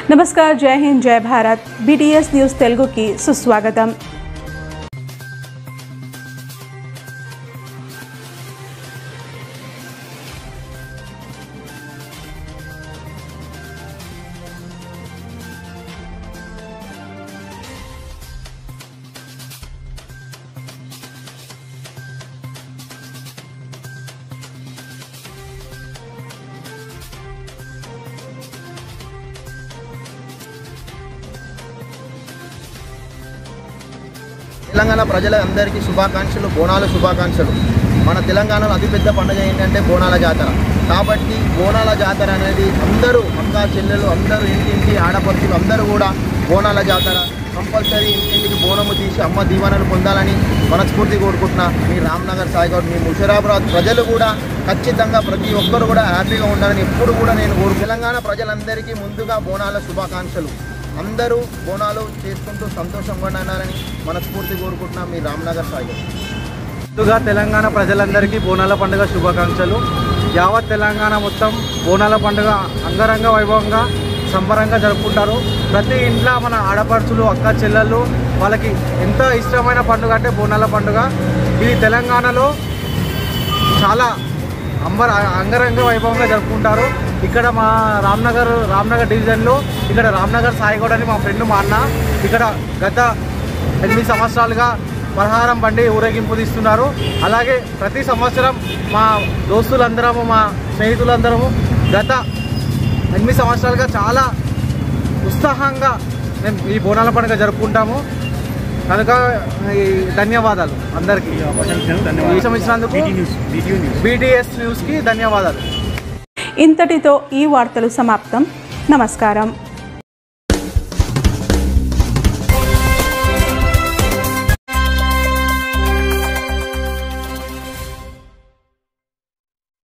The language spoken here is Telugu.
నమస్కార్ జై హింద్ జై భారత్ బీటీఎస్ న్యూస్ తెలుగుకి సుస్వాగతం తెలంగాణ ప్రజలందరికీ శుభాకాంక్షలు బోనాల శుభాకాంక్షలు మన తెలంగాణలో అతిపెద్ద పండుగ ఏంటంటే బోనాల జాతర కాబట్టి బోనాల జాతర అనేది అందరూ అక్క చెల్లెలు అందరూ ఇంటింటి ఆడపడుచులు అందరూ కూడా బోనాల జాతర కంపల్సరీ ఇంటింటికి బోనము తీసి అమ్మ దీవెనలు పొందాలని మనస్ఫూర్తి కోరుకుంటున్నా మీ రామ్నగర్ సాయిగౌడ్ మీ ముషరాబాద్ ప్రజలు కూడా ఖచ్చితంగా ప్రతి ఒక్కరు కూడా హ్యాపీగా ఉండాలని ఎప్పుడు కూడా నేను కోరు తెలంగాణ ప్రజలందరికీ ముందుగా బోనాల శుభాకాంక్షలు అందరూ బోనాలు చేసుకుంటూ సంతోషంగా ఉండాలని మనస్ఫూర్తి కోరుకుంటున్నా మీ రామ్నగర్ సాయిగౌడ్ ముందుగా తెలంగాణ ప్రజలందరికీ బోనాల పండుగ శుభాకాంక్షలు యావత్ తెలంగాణ మొత్తం బోనాల పండుగ అంగరంగ వైభవంగా సంబరంగా జరుపుకుంటారు ప్రతి ఇంట్లో మన ఆడపడుచులు అక్క చెల్లెళ్ళు వాళ్ళకి ఎంతో ఇష్టమైన పండుగ అంటే బోనాల పండుగ ఇది తెలంగాణలో చాలా అంబర అంగరంగ వైభవంగా జరుపుకుంటారు ఇక్కడ మా రామ్నగర్ రామ్నగర్ డివిజన్లో ఇక్కడ రామ్నగర్ సాయిగౌడ్ అని మా ఫ్రెండ్ మా అన్న ఇక్కడ గత ఎనిమిది సంవత్సరాలుగా పలహారం బండి ఊరేగింపు తీస్తున్నారు అలాగే ప్రతి సంవత్సరం మా దోస్తులందరము మా స్నేహితులందరము గత ఎనిమిది సంవత్సరాలుగా చాలా ఉత్సాహంగా మేము ఈ బోనాల పండుగ జరుపుకుంటాము కనుక ఈ ధన్యవాదాలు అందరికీ ఈ అవకాశం ఇచ్చినందుకు బీటీఎస్ న్యూస్కి ధన్యవాదాలు ఇంతటితో ఈ వార్తలు సమాప్తం నమస్కారం